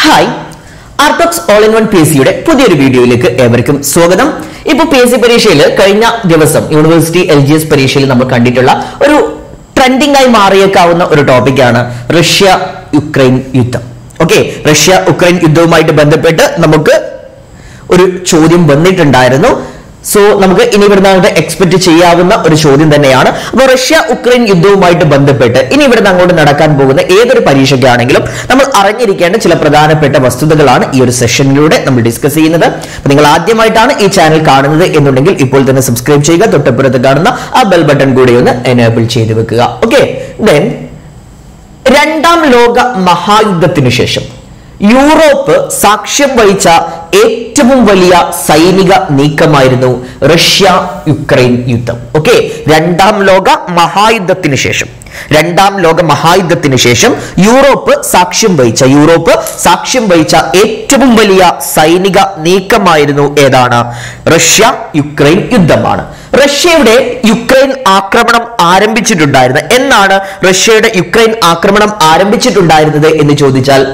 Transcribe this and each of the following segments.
hi Artox all in one P S സിയുടെ പുതിയൊരു വീഡിയോയിലേക്ക് ഏവർക്കും സ്വാഗതം ഇപ്പൊ പി എസ് സി പരീക്ഷയിൽ കഴിഞ്ഞ ദിവസം യൂണിവേഴ്സിറ്റി എൽ ജി എസ് പരീക്ഷയിൽ നമ്മൾ കണ്ടിട്ടുള്ള ഒരു ട്രെൻഡിംഗ് ആയി മാറിയേക്കാവുന്ന ഒരു ടോപ്പിക്കാണ് റഷ്യ യുക്രൈൻ യുദ്ധം ഓക്കെ റഷ്യ ഉക്രൈൻ യുദ്ധവുമായിട്ട് ബന്ധപ്പെട്ട് നമുക്ക് ഒരു ചോദ്യം വന്നിട്ടുണ്ടായിരുന്നു സോ നമുക്ക് ഇനി ഇവിടുന്ന് അങ്ങോട്ട് എക്സ്പെക്ട് ചെയ്യാവുന്ന ഒരു ചോദ്യം തന്നെയാണ് അപ്പോൾ റഷ്യ ഉക്രൈൻ യുദ്ധവുമായിട്ട് ബന്ധപ്പെട്ട് ഇനി ഇവിടുന്ന് അങ്ങോട്ട് നടക്കാൻ പോകുന്ന ഏതൊരു പരീക്ഷയ്ക്കാണെങ്കിലും നമ്മൾ അറിഞ്ഞിരിക്കേണ്ട ചില പ്രധാനപ്പെട്ട വസ്തുതകളാണ് ഈ ഒരു സെഷനിലൂടെ നമ്മൾ ഡിസ്കസ് ചെയ്യുന്നത് അപ്പോൾ നിങ്ങൾ ആദ്യമായിട്ടാണ് ഈ ചാനൽ കാണുന്നത് എന്നുണ്ടെങ്കിൽ ഇപ്പോൾ തന്നെ സബ്സ്ക്രൈബ് ചെയ്യുക തൊട്ടപ്പുറത്ത് കാണുന്ന ആ ബെൽ ബട്ടൺ കൂടി ഒന്ന് എനേബിൾ ചെയ്ത് വെക്കുക ഓക്കെ ദെൻ രണ്ടാം ലോക മഹായുദ്ധത്തിനു ശേഷം യൂറോപ്പ് സാക്ഷ്യം വഹിച്ച ഏറ്റവും വലിയ സൈനിക നീക്കമായിരുന്നു റഷ്യ യുക്രൈൻ യുദ്ധം ഓക്കെ രണ്ടാം ലോക മഹായുദ്ധത്തിന് ശേഷം രണ്ടാം ലോക മഹായുദ്ധത്തിന് ശേഷം യൂറോപ്പ് സാക്ഷ്യം വഹിച്ച യൂറോപ്പ് സാക്ഷ്യം വഹിച്ച ഏറ്റവും വലിയ സൈനിക നീക്കമായിരുന്നു ഏതാണ് റഷ്യ യുക്രൈൻ യുദ്ധമാണ് റഷ്യയുടെ യുക്രൈൻ ആക്രമണം ആരംഭിച്ചിട്ടുണ്ടായിരുന്നത് എന്നാണ് റഷ്യയുടെ യുക്രൈൻ ആക്രമണം ആരംഭിച്ചിട്ടുണ്ടായിരുന്നത് എന്ന് ചോദിച്ചാൽ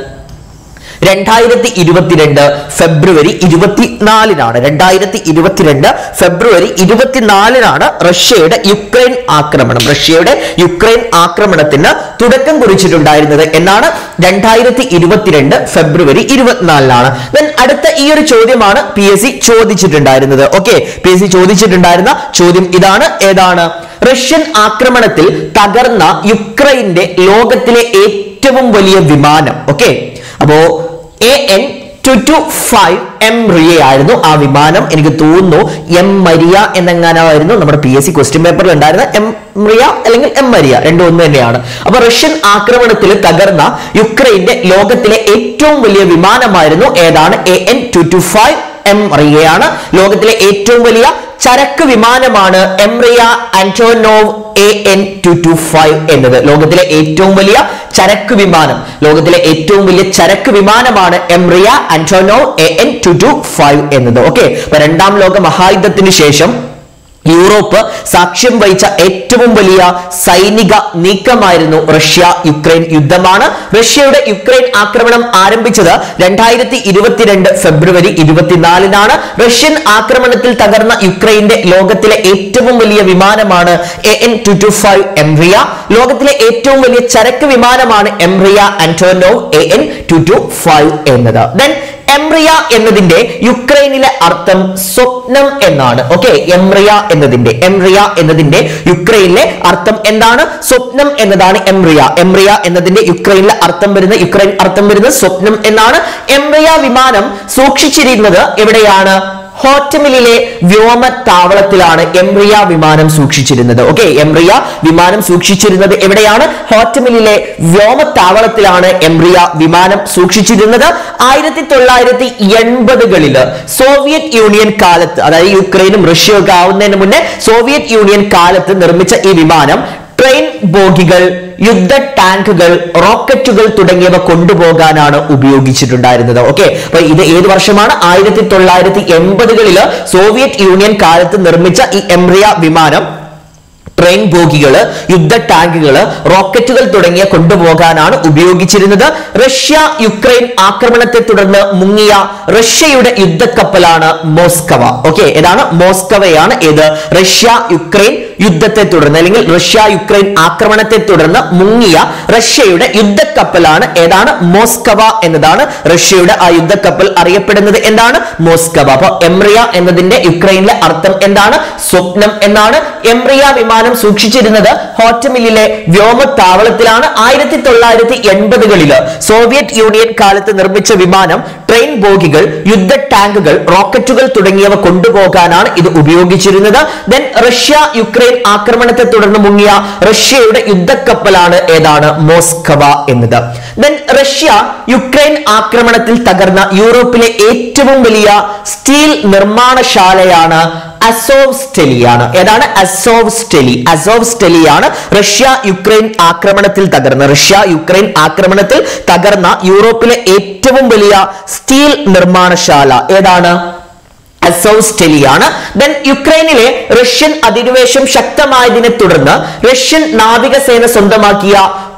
രണ്ടായിരത്തി ഇരുപത്തിരണ്ട് ഫെബ്രുവരി ഇരുപത്തിനാലിനാണ് രണ്ടായിരത്തി ഇരുപത്തിരണ്ട് ഫെബ്രുവരി ഇരുപത്തിനാലിനാണ് റഷ്യയുടെ യുക്രൈൻ ആക്രമണം റഷ്യയുടെ യുക്രൈൻ ആക്രമണത്തിന് തുടക്കം കുറിച്ചിട്ടുണ്ടായിരുന്നത് എന്നാണ് രണ്ടായിരത്തി ഇരുപത്തിരണ്ട് ഫെബ്രുവരി ഇരുപത്തിനാലിനാണ് ദെൻ അടുത്ത ഈ ഒരു ചോദ്യമാണ് പി എസ് സി ചോദിച്ചിട്ടുണ്ടായിരുന്നത് ഓക്കെ പി എസ് സി ചോദിച്ചിട്ടുണ്ടായിരുന്ന ചോദ്യം ഇതാണ് ഏതാണ് റഷ്യൻ ആക്രമണത്തിൽ തകർന്ന യുക്രൈന്റെ ലോകത്തിലെ ഏറ്റവും വലിയ വിമാനം ഓക്കെ അപ്പോ A N two two five Mriya ആയിരുന്നു ആ വിമാനം എനിക്ക് തോന്നുന്നു എം മരിയ എന്നെങ്ങാനായിരുന്നു നമ്മുടെ പി എസ് സി ക്വസ്റ്റ്യൻ പേപ്പറിൽ ഉണ്ടായിരുന്ന എം റിയ അല്ലെങ്കിൽ എം മരിയ രണ്ടും ഒന്ന് തന്നെയാണ് അപ്പൊ റഷ്യൻ ആക്രമണത്തിൽ തകർന്ന യുക്രൈന്റെ ലോകത്തിലെ ഏറ്റവും വലിയ വിമാനമായിരുന്നു ഏതാണ് A N two two five എം റിയയാണ് ലോകത്തിലെ ഏറ്റവും വലിയ ചരക്ക് വിമാനമാണ് Mriya Antonov A N two two five എന്നത് ലോകത്തിലെ ഏറ്റവും വലിയ ചരക്ക് വിമാനം ലോകത്തിലെ ഏറ്റവും വലിയ ചരക്ക് വിമാനമാണ് Mriya Antonov A N two two five എന്നത് ഓക്കെ അപ്പൊ രണ്ടാം ലോക മഹായുദ്ധത്തിന് ശേഷം യൂറോപ്പ് സാക്ഷ്യം വഹിച്ച ഏറ്റവും വലിയ സൈനിക നീക്കമായിരുന്നു റഷ്യ യുക്രൈൻ യുദ്ധമാണ് റഷ്യയുടെ യുക്രൈൻ ആക്രമണം ആരംഭിച്ചത് രണ്ടായിരത്തി ഇരുപത്തിരണ്ട് ഫെബ്രുവരി ഇരുപത്തിനാലിനാണ് റഷ്യൻ ആക്രമണത്തിൽ തകർന്ന യുക്രൈന്റെ ലോകത്തിലെ ഏറ്റവും വലിയ വിമാനമാണ് A N two two five Mriya ലോകത്തിലെ ഏറ്റവും വലിയ ചരക്ക് വിമാനമാണ് Mriya Antonov A N two two five എന്നത് ദെൻ എംറിയ എന്നതിന്റെ യുക്രൈനിലെ അർത്ഥം സ്വപ്നം എന്നാണ് ഓക്കെ എംറിയ എന്നതിന്റെ എംറിയ എന്നതിന്റെ യുക്രൈനിലെ അർത്ഥം എന്താണ് സ്വപ്നം എന്നതാണ് എംറിയ എംറിയ എന്നതിന്റെ യുക്രൈനിലെ അർത്ഥം വരുന്ന യുക്രൈൻ അർത്ഥം വരുന്നത് സ്വപ്നം എന്നാണ് എംറിയ വിമാനം സൂക്ഷിച്ചിരുന്നത് എവിടെയാണ് ഹോട്ടമിലിലെ വ്യോമത്താവളത്തിലാണ് എംറിയ വിമാനം സൂക്ഷിച്ചിരുന്നത് ഓക്കെ എംറിയ വിമാനം സൂക്ഷിച്ചിരുന്നത് എവിടെയാണ് ഹോട്ടമിലിലെ വ്യോമത്താവളത്തിലാണ് എംറിയ വിമാനം സൂക്ഷിച്ചിരുന്നത് ആയിരത്തി തൊള്ളായിരത്തി എൺപതുകളില് സോവിയറ്റ് യൂണിയൻ കാലത്ത് അതായത് യുക്രൈനും റഷ്യയും ഒക്കെ ആവുന്നതിന് മുന്നേ സോവിയറ്റ് യൂണിയൻ കാലത്ത് നിർമ്മിച്ച ഈ വിമാനം ട്രെയിൻ ബോഗികൾ യുദ്ധ ടാങ്കുകൾ റോക്കറ്റുകൾ തുടങ്ങിയവ കൊണ്ടുപോകാനാണ് ഉപയോഗിച്ചിട്ടുണ്ടായിരുന്നത് ഓക്കെ അപ്പൊ ഇത് ഏത് വർഷമാണ് ആയിരത്തി തൊള്ളായിരത്തി എൺപതുകളില് സോവിയറ്റ് യൂണിയൻ കാലത്ത് നിർമ്മിച്ച ഈ എംറിയ വിമാനം ട്രെയിൻ ബോഗികള് യുദ്ധ ടാങ്കുകള് റോക്കറ്റുകൾ തുടങ്ങിയ കൊണ്ടുപോകാനാണ് ഉപയോഗിച്ചിരുന്നത് റഷ്യ യുക്രൈൻ ആക്രമണത്തെ തുടർന്ന് മുങ്ങിയ റഷ്യയുടെ യുദ്ധക്കപ്പലാണ് മോസ്കവ ഓക്കെ ഏതാണ് മോസ്കവയാണ് ഏത് റഷ്യ യുക്രൈൻ യുദ്ധത്തെ തുടർന്ന് അല്ലെങ്കിൽ റഷ്യ യുക്രൈൻ ആക്രമണത്തെ തുടർന്ന് മുങ്ങിയ റഷ്യയുടെ യുദ്ധക്കപ്പലാണ് ഏതാണ് മോസ്കവ എന്നതാണ് റഷ്യയുടെ ആ യുദ്ധക്കപ്പൽ അറിയപ്പെടുന്നത് എന്താണ് മോസ്കവ അപ്പൊ എംറിയ എന്നതിന്റെ യുക്രൈനിലെ അർത്ഥം എന്താണ് സ്വപ്നം എന്നാണ് എംറിയ വിമാനം സൂക്ഷിച്ചിരുന്നത് ഹോട്ടമില്ലിലെ വ്യോമത്താവളത്തിലാണ് ആയിരത്തി തൊള്ളായിരത്തി എൺപതുകളില് സോവിയറ്റ് യൂണിയൻ കാലത്ത് നിർമ്മിച്ച വിമാനം ട്രെയിൻ ബോഗികൾ യുദ്ധ ടാങ്കുകൾ റോക്കറ്റുകൾ തുടങ്ങിയവ കൊണ്ടുപോകാനാണ് ഇത് ഉപയോഗിച്ചിരുന്നത് ദെൻ റഷ്യ യുക്രൈൻ ആക്രമണത്തെ തുടർന്ന് മുങ്ങിയ റഷ്യയുടെ യുദ്ധക്കപ്പലാണ് ഏതാണ് മോസ്കവ എന്നത് ദെൻ റഷ്യ യുക്രൈൻ ആക്രമണത്തിൽ തകർന്ന യൂറോപ്പിലെ ഏറ്റവും വലിയ സ്റ്റീൽ നിർമ്മാണശാലയാണ് അസോവ് സ്റ്റെലിയാണ് ഏതാണ് അസോവ് സ്റ്റെലി അസോവ് സ്റ്റെലിയാണ് റഷ്യ യുക്രൈൻ ആക്രമണത്തിൽ തകർന്ന റഷ്യ യുക്രൈൻ ആക്രമണത്തിൽ തകർന്ന യൂറോപ്പിലെ ഏറ്റവും വലിയ സ്റ്റീൽ നിർമ്മാണശാല ഏതാണ് അസോസ്റ്റെലിയാണ് ദെൻ യുക്രൈനിലെ റഷ്യൻ അധിനിവേശം ശക്തമായതിനെ തുടർന്ന് റഷ്യൻ നാവികസേന സ്വന്തമാക്കിയ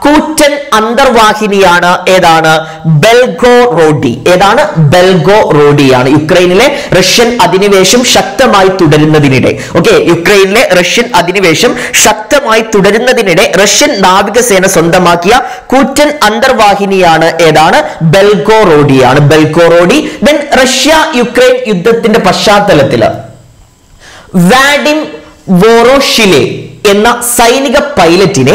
കൂറ്റൻ അന്തർവാഹിനിയാണ് ഏതാണ് ബെൽഗോ റോഡി ഏതാണ് ബെൽഗോ റോഡിയാണ് യുക്രൈനിലെ റഷ്യൻ അധിനിവേശം ശക്തമായി തുടരുന്നതിനിടെ ഓക്കെ യുക്രൈനിലെ റഷ്യൻ അധിനിവേശം ശക്തമായി തുടരുന്നതിനിടെ റഷ്യൻ നാവികസേന സ്വന്തമാക്കിയ കൂറ്റൻ അന്തർവാഹിനിയാണ് ഏതാണ് ബെൽഗോ റോഡിയാണ് Belgorod then Russia Ukraine യുദ്ധത്തിന്റെ പശ്ചാത്തലത്തില് വാഡിം വോറോഷിലെ എന്ന സൈനിക പൈലറ്റിനെ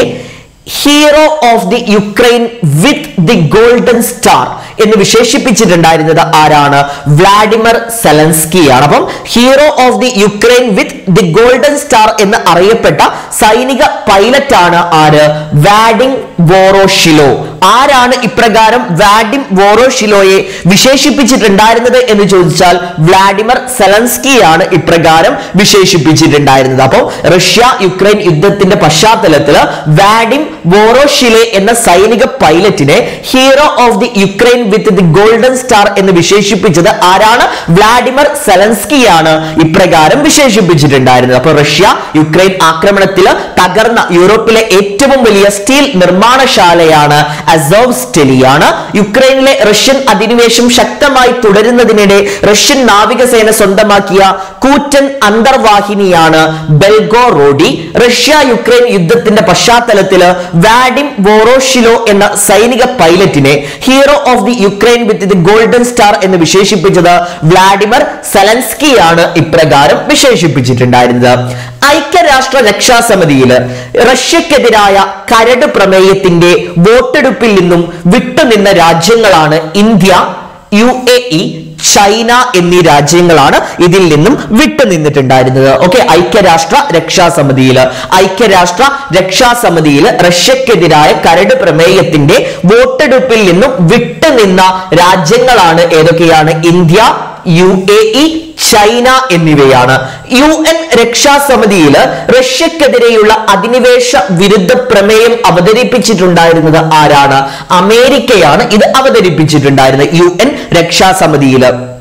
hero of the Ukraine with the golden star എന്ന് വിശേഷിപ്പിച്ചിട്ടുണ്ടായിരുന്നത് ആരാണ് വ്ളാഡിമർ സെലൻസ്കിയാണ് അപ്പം hero of the Ukraine with the golden star എന്ന് അറിയപ്പെട്ട സൈനിക പൈലറ്റ് ആണ് ആര് വാഡിം വോറോഷിലോ ആരാണ് ഇപ്രകാരം വാഡിം വോറോഷിലോയെ വിശേഷിപ്പിച്ചിട്ടുണ്ടായിരുന്നത് എന്ന് ചോദിച്ചാൽ വ്ളാഡിമർ സെലൻസ്കിയാണ് ഇപ്രകാരം വിശേഷിപ്പിച്ചിട്ടുണ്ടായിരുന്നത് അപ്പോൾ റഷ്യ യുക്രൈൻ യുദ്ധത്തിന്റെ പശ്ചാത്തലത്തിൽ വാഡിം വോറോഷിലെ എന്ന സൈനിക പൈലറ്റിനെ hero of the Ukraine with the golden star എന്ന് വിശേഷിപ്പിച്ചത് ആരാണ് വ്ളാഡിമർ സെലൻസ്കിയാണ് ഇപ്രകാരം വിശേഷിപ്പിച്ചിട്ടുണ്ടായിരുന്നത് അപ്പോൾ റഷ്യ യുക്രൈൻ ആക്രമണത്തിൽ തകർന്ന യൂറോപ്പിലെ ഏറ്റവും വലിയ സ്റ്റീൽ നിർമ്മാണശാലയാണ് അസോവ്സ്റ്റെലിയാണ് യുക്രൈനിലെ റഷ്യൻ അധിനിവേശം ശക്തമായി തുടരുന്നതിനിടെ റഷ്യൻ നാവികസേന സ്വന്തമാക്കിയ കൂറ്റൻ അന്തർവാഹിനിയാണ് ബെൽഗോ റോഡി റഷ്യ യുക്രൈൻ യുദ്ധത്തിന്റെ പശ്ചാത്തലത്തില് വാഡിം വോറോഷിലോ എന്ന സൈനിക പൈലറ്റിനെ hero of the Ukraine with the golden star എന്ന് വിശേഷിപ്പിച്ചത് വ്ളാഡിമർ സെലൻസ്കിയാണ് ഇപ്രകാരം വിശേഷിപ്പിച്ചിട്ടുണ്ടായിരുന്നത് ഐക്യരാഷ്ട്ര രക്ഷാസമിതിയിൽ റഷ്യക്കെതിരായ കരട് പ്രമേയത്തിന്റെ വോട്ടെടുപ്പിൽ നിന്നും വിട്ടുനിന്ന രാജ്യങ്ങളാണ് India U A E China എന്നീ രാജ്യങ്ങളാണ് ഇതിൽ നിന്നും വിട്ടുനിന്നിട്ടുണ്ടായിരുന്നത് ഓക്കെ ഐക്യരാഷ്ട്ര രക്ഷാസമിതിയിൽ ഐക്യരാഷ്ട്ര രക്ഷാസമിതിയിൽ റഷ്യക്കെതിരായ കരട് പ്രമേയത്തിന്റെ വോട്ടെടുപ്പിൽ നിന്നും വിട്ടുനിന്ന രാജ്യങ്ങളാണ് ഏതൊക്കെയാണ് India U A E China എന്നിവയാണ് യു എൻ രക്ഷാസമിതിയിൽ റഷ്യക്കെതിരെയുള്ള അധിനിവേശ വിരുദ്ധ പ്രമേയം അവതരിപ്പിച്ചിട്ടുണ്ടായിരുന്നത് ആരാണ് അമേരിക്കയാണ് ഇത് അവതരിപ്പിച്ചിട്ടുണ്ടായിരുന്നത് യു എൻ രക്ഷാസമിതിയിൽ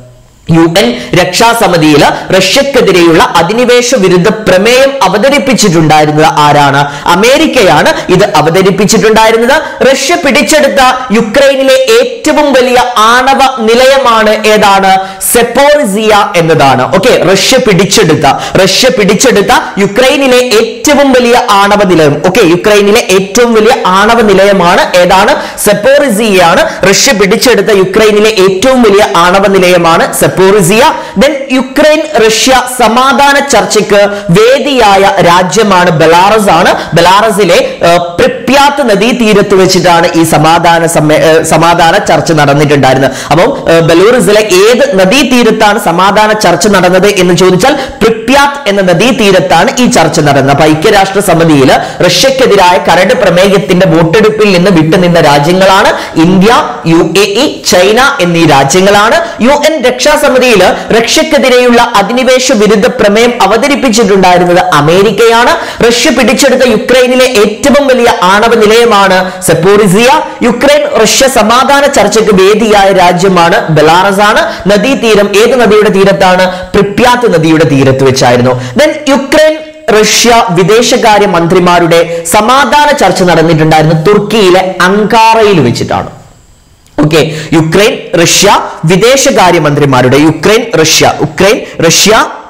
യു എൻ രക്ഷാസമിതിയിൽ റഷ്യക്കെതിരെയുള്ള അധിനിവേശ വിരുദ്ധ പ്രമേയം അവതരിപ്പിച്ചിട്ടുണ്ടായിരുന്നത് ആരാണ് അമേരിക്കയാണ് ഇത് അവതരിപ്പിച്ചിട്ടുണ്ടായിരുന്നത് റഷ്യ പിടിച്ചെടുത്ത യുക്രൈനിലെ ഏറ്റവും വലിയ ആണവ നിലയമാണ് ഏതാണ് സെപ്പോറിസിയ എന്നതാണ് ഓക്കെ റഷ്യ പിടിച്ചെടുത്ത റഷ്യ പിടിച്ചെടുത്ത യുക്രൈനിലെ ഏറ്റവും വലിയ ആണവ നിലയം ഓക്കെ യുക്രൈനിലെ ഏറ്റവും വലിയ ആണവ നിലയമാണ് ഏതാണ് സെപ്പോറിസിയാണ് റഷ്യ പിടിച്ചെടുത്ത യുക്രൈനിലെ ഏറ്റവും വലിയ ആണവ നിലയമാണ് സെപ്പോറിസിയ ദെൻ യുക്രൈൻ റഷ്യ സമാധാന ചർച്ചയ്ക്ക് വേദിയായ രാജ്യമാണ് ബെലാറസ് ആണ് ബെലാറസിലെ ഏർ, പ്രിപ്യാത്ത് നദീ തീരത്ത് വെച്ചിട്ടാണ് ഈ സമാധാന സമ്മേ ഏർ, സമാധാന ചർച്ച നടന്നിട്ടുണ്ടായിരുന്നത് അപ്പം ഏർ, ബെലൂറസിലെ ഏത് നദീ തീരത്താണ് സമാധാന ചർച്ച നടന്നത് എന്ന് ചോദിച്ചാൽ പ്രിപ്യാത്ത് എന്ന നദീ തീരത്താണ് ഈ ചർച്ച നടന്നത് അപ്പൊ ഐക്യരാഷ്ട്ര സമിതിയിൽ റഷ്യക്കെതിരായ കരട് പ്രമേയത്തിന്റെ വോട്ടെടുപ്പിൽ നിന്ന് വിട്ടുനിന്ന രാജ്യങ്ങളാണ് India U A E China എന്നീ രാജ്യങ്ങളാണ് യു എൻ രക്ഷാസമിതിയിൽ റഷ്യക്കെതിരെയുള്ള അധിനിവേശ വിരുദ്ധ പ്രമേയം അവതരിപ്പിച്ചിട്ടുണ്ടായിരുന്നത് അമേരിക്കയാണ് റഷ്യ പിടിച്ചെടുത്ത യുക്രൈനിലെ ഏറ്റവും വലിയ ആണവ നിലയമാണ് സെപ്പോറിസിയ യുക്രൈൻ റഷ്യ സമാധാന ചർച്ചയ്ക്ക് വേദിയായ രാജ്യമാണ് ബെലാറസ് ആണ് നദീതീരം ഏത് നദിയുടെ തീരത്താണ് പ്രിപ്യാത്ത് നദിയുടെ തീരത്ത് വെച്ചായിരുന്നു ദെൻ യുക്രൈൻ റഷ്യ വിദേശകാര്യ മന്ത്രിമാരുടെ സമാധാന ചർച്ച നടന്നിട്ടുണ്ടായിരുന്നു തുർക്കിയിലെ അങ്കാറയിൽ വെച്ചിട്ടാണ് ഓക്കെ യുക്രൈൻ റഷ്യ വിദേശകാര്യ മന്ത്രിമാരുടെ Ukraine Russia Ukraine Russia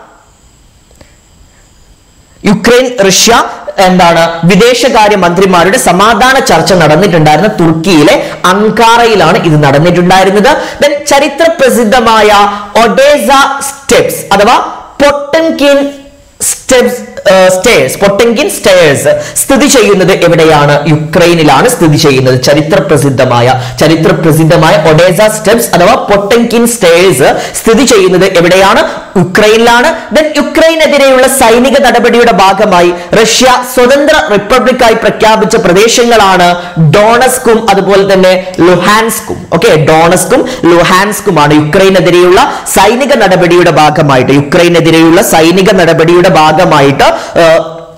Ukraine Russia എന്താണ് വിദേശകാര്യ മന്ത്രിമാരുടെ സമാധാന ചർച്ച നടന്നിട്ടുണ്ടായിരുന്ന തുർക്കിയിലെ അങ്കാറയിലാണ് ഇത് നടന്നിട്ടുണ്ടായിരുന്നത് ദെൻ ചരിത്ര പ്രസിദ്ധമായ ഒഡേസ സ്റ്റെപ്സ് അഥവാ Potemkin steps stairs Potemkin stairs സ്ഥിതി ചെയ്യുന്നത് എവിടെയാണ് യുക്രൈനിലാണ് സ്ഥിതി ചെയ്യുന്നത് ചരിത്ര പ്രസിദ്ധമായ ചരിത്ര പ്രസിദ്ധമായ ഒഡേസ സ്റ്റെപ്സ് അഥവാ പൊട്ടൻകിൻ സ്റ്റേഴ്സ് സ്ഥിതി ചെയ്യുന്നത് എവിടെയാണ് യുക്രൈനിലാണ് ദെൻ യുക്രൈനെതിരെയുള്ള സൈനിക നടപടിയുടെ ഭാഗമായി റഷ്യ സ്വതന്ത്ര റിപ്പബ്ലിക്കായി പ്രഖ്യാപിച്ച പ്രദേശങ്ങളാണ് ഡോണസ്കും അതുപോലെ തന്നെ ലുഹാൻസ്കും ഓക്കെ ഡോണസ്കും ലുഹാൻസ്കുമാണ് യുക്രൈനെതിരെയുള്ള സൈനിക നടപടിയുടെ ഭാഗമായിട്ട് യുക്രൈനെതിരെയുള്ള സൈനിക നടപടിയുടെ ഭാഗമായിട്ട് ഏർ,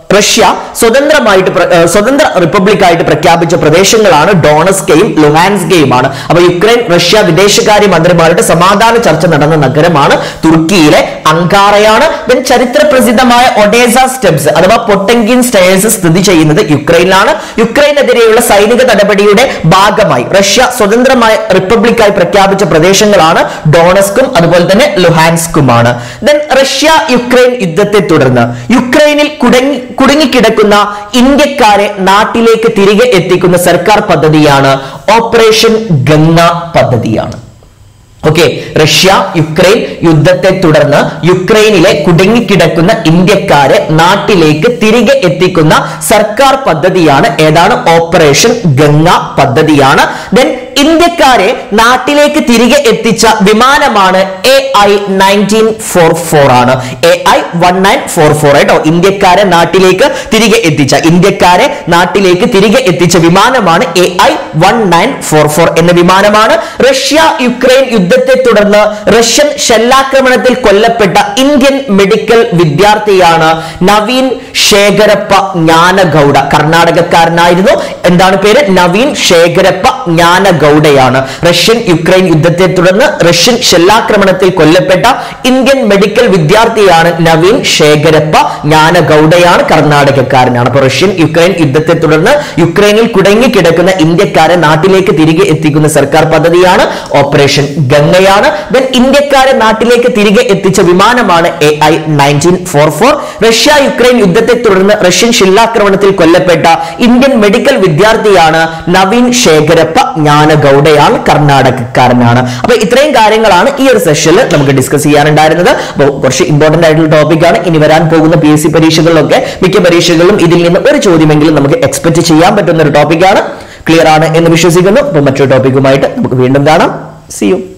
റഷ്യ സ്വതന്ത്രമായിട്ട് പ്ര- ഏർ സ്വതന്ത്ര റിപ്പബ്ലിക് ആയിട്ട് പ്രഖ്യാപിച്ച പ്രദേശങ്ങളാണ് ഡോണസ്കയും ലുഹാൻസ്കയുമാണ് അപ്പൊ യുക്രൈൻ റഷ്യ വിദേശകാര്യ മന്ത്രിമാരുടെ സമാധാന ചർച്ച നടന്ന നഗരമാണ് തുർക്കിയിലെ അങ്കാറയാണ് ദെൻ ചരിത്ര പ്രസിദ്ധമായ ഒഡേസ സ്റ്റെപ്സ് അഥവാ പൊട്ടങ്കിൻ സ്റ്റേഴ്സ് സ്ഥിതി ചെയ്യുന്നത് യുക്രൈനിലാണ് യുക്രൈനെതിരെയുള്ള സൈനിക നടപടിയുടെ ഭാഗമായി റഷ്യ സ്വതന്ത്രമായ റിപ്പബ്ലിക്കായി പ്രഖ്യാപിച്ച പ്രദേശങ്ങളാണ് ഡോണസ്കും അതുപോലെ തന്നെ ലുഹാൻസ്കുമാണ് ദെൻ റഷ്യ യുക്രൈൻ യുദ്ധത്തെ തുടർന്ന് യുക്രൈനിൽ കുടങ്ങി കുടുങ്ങിക്കിടക്കുന്ന ഇന്ത്യക്കാരെ നാട്ടിലേക്ക് തിരികെ എത്തിക്കുന്ന സർക്കാർ പദ്ധതിയാണ് ഓപ്പറേഷൻ ഗംഗ പദ്ധതിയാണ് ഓക്കെ റഷ്യ യുക്രൈൻ യുദ്ധത്തെ തുടർന്ന് യുക്രൈനിലെ കുടുങ്ങിക്കിടക്കുന്ന ഇന്ത്യക്കാരെ നാട്ടിലേക്ക് തിരികെ എത്തിക്കുന്ന സർക്കാർ പദ്ധതിയാണ് ഏതാണ് ഓപ്പറേഷൻ ഗംഗ പദ്ധതിയാണ് ദെൻ ഇന്ത്യക്കാരെ നാട്ടിലേക്ക് തിരികെ എത്തിച്ച വിമാനമാണ് A I nineteen four four ആണ് A I one nine four four കേട്ടോ ഇന്ത്യക്കാരെ നാട്ടിലേക്ക് തിരികെ എത്തിച്ച ഇന്ത്യക്കാരെ നാട്ടിലേക്ക് തിരികെ എത്തിച്ച വിമാനമാണ് A I one nine four four എന്ന വിമാനമാണ് റഷ്യ യുക്രൈൻ യുദ്ധത്തെ തുടർന്ന് റഷ്യൻ ഷെല്ലാക്രമണത്തിൽ കൊല്ലപ്പെട്ട ഇന്ത്യൻ മെഡിക്കൽ വിദ്യാർത്ഥിയാണ് നവീൻ ശേഖരപ്പ ജ്ഞാനഗൌഡ കർണാടകക്കാരനായിരുന്നു എന്താണ് പേര് നവീൻ ശേഖരപ്പ ജ്ഞാനഗൌഡയാണ് റഷ്യൻ യുക്രൈൻ യുദ്ധത്തെ തുടർന്ന് റഷ്യൻ ഷെല്ലാക്രമണത്തിൽ കൊല്ലപ്പെട്ട ഇന്ത്യൻ മെഡിക്കൽ വിദ്യാർത്ഥിയാണ് നവീൻ ശേഖരപ്പ ജ്ഞാനഗൌഡയാണ് കർണാടകക്കാരനാണ് അപ്പൊ റഷ്യൻ യുക്രൈൻ യുദ്ധത്തെ തുടർന്ന് യുക്രൈനിൽ കുടങ്ങിക്കിടക്കുന്ന ഇന്ത്യക്കാരെ നാട്ടിലേക്ക് തിരികെ എത്തിക്കുന്ന സർക്കാർ പദ്ധതിയാണ് ഓപ്പറേഷൻ ഗംഗയാണ് ദെൻ ഇന്ത്യക്കാരെ നാട്ടിലേക്ക് തിരികെ എത്തിച്ച വിമാനമാണ് A I nineteen four four Russia Ukraine യുദ്ധത്തെ തുടർന്ന് റഷ്യൻ ഷില്ലാക്രമണത്തിൽ കൊല്ലപ്പെട്ട ഇന്ത്യൻ മെഡിക്കൽ വിദ്യാർത്ഥിയാണ് നവീൻ ശേഖരപ്പ ജ്ഞാനഗൌഡയാണ് കർണാടകക്കാരനാണ് അപ്പൊ ഇത്രയും കാര്യങ്ങളാണ് ഈ ഒരു സെഷനിൽ നമുക്ക് ഡിസ്കസ് ചെയ്യാനുണ്ടായിരുന്നത് അപ്പോൾ കുറച്ച് ഇമ്പോർട്ടന്റ് ആയിട്ടുള്ള ടോപ്പിക്കാണ് ഇനി വരാൻ പോകുന്ന പി എസ് സി പരീക്ഷകളിലൊക്കെ മിക്ക പരീക്ഷകളിലും ഇതിൽ നിന്ന് ഒരു ചോദ്യമെങ്കിലും നമുക്ക് എക്സ്പെക്ട് ചെയ്യാൻ പറ്റുന്ന ഒരു ടോപ്പിക്കാണ് ക്ലിയർ ആണ് എന്ന് വിശ്വസിക്കുന്നു അപ്പോൾ മറ്റൊരു ടോപ്പിക്കുമായിട്ട് നമുക്ക് വീണ്ടും കാണാം സി യു